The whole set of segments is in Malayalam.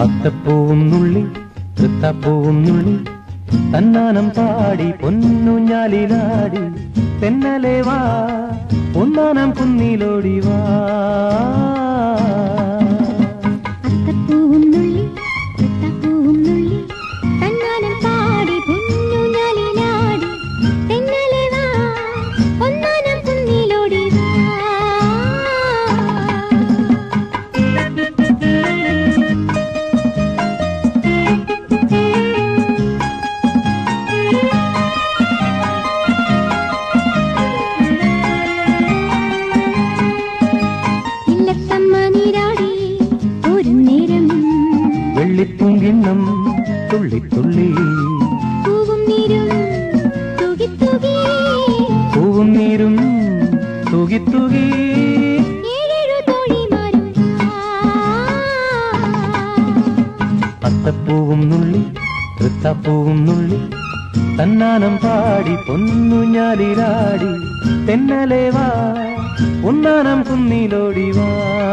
അത്തപ്പൂവും നുള്ളി തൃത്തപ്പൂവും നുള്ളി തന്നാനം പാടി പൊന്നുഞ്ഞാലിലാടി തെന്നലെ വാ ഒന്നാനം കുന്നിലോടി വാ അത്തപ്പൂവും നുള്ളി തത്തപ്പൂവും നുള്ളി തന്നാനം പാടി പൊന്നുഞ്ഞാലിലാടി തെന്നലെ വാ ഒന്നാനം കുന്നിലോടി വാ ഇല്ലത്തമ്മ നീരാടി ഒരു നേരം വെള്ളിപ്പൂങ്കിണ്ണം തുള്ളി തുള്ളി പൂവും നീരും തൂകി തൂകി പൂവും നീരും തൂകി തൂകി ഏഴേഴു തോഴിമാരും അത്തപ്പൂവും നുള്ളി തൃത്തപ്പൂവും നുള്ളി തന്നാനം പാടി പൊന്നുഞ്ഞാലിലാടി തെന്നലെ വാ ഒന്നാനം കുന്നിലോടി വാ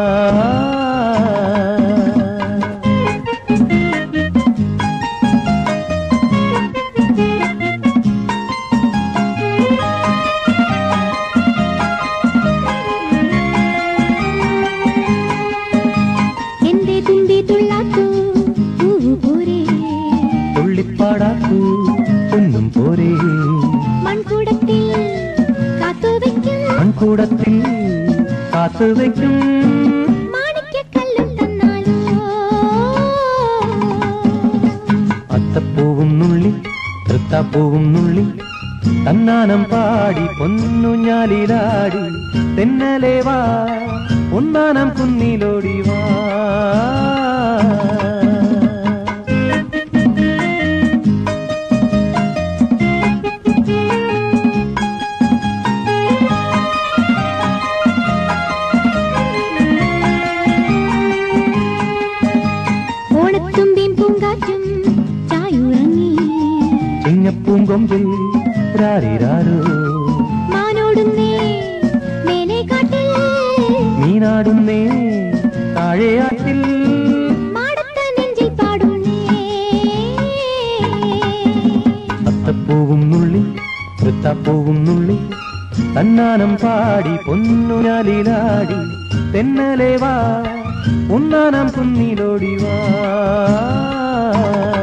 എന്റെ തുമ്പി തുള്ളാത്തു പൂവു പോരേ തുള്ളിപ്പാടാക്കൂ പൊന്നും പോരേ മൺകൂടത്തിൽ കാത്തുവയ്ക്കും മൺകൂടത്തിൽ കാത്തുവയ്ക്കും മാണിക്യക്കല്ലും തന്നാലോ അത്തപ്പൂവും നുള്ളി തൃത്താപ്പൂവും നുള്ളി തന്നാനം പാടി പൊന്നുഞ്ഞാലിലാടി തെന്നലെ വാ ഒന്നാനം കുന്നിലോടി വാ ഓണത്തുമ്പിൻ പൂങ്കാറ്റും ചായുറങ്ങി ചിങ്ങപ്പൂങ്കൊമ്പിൽ രാരിരാരോ മാനോടുന്നേ മേലെ കാട്ടിൽ മീനാടുന്നേ താഴെയാറ്റിൽ മാടത്ത നെഞ്ചിൽ പാടുന്നേ അത്തപ്പൂവും നുള്ളി തൃത്താപ്പൂവും നുള്ളി തന്നാനം പാടി പൊന്നുനാലിലാടി തെന്നലെ വാ ഒന്നാനം കുന്നിലോടി വാ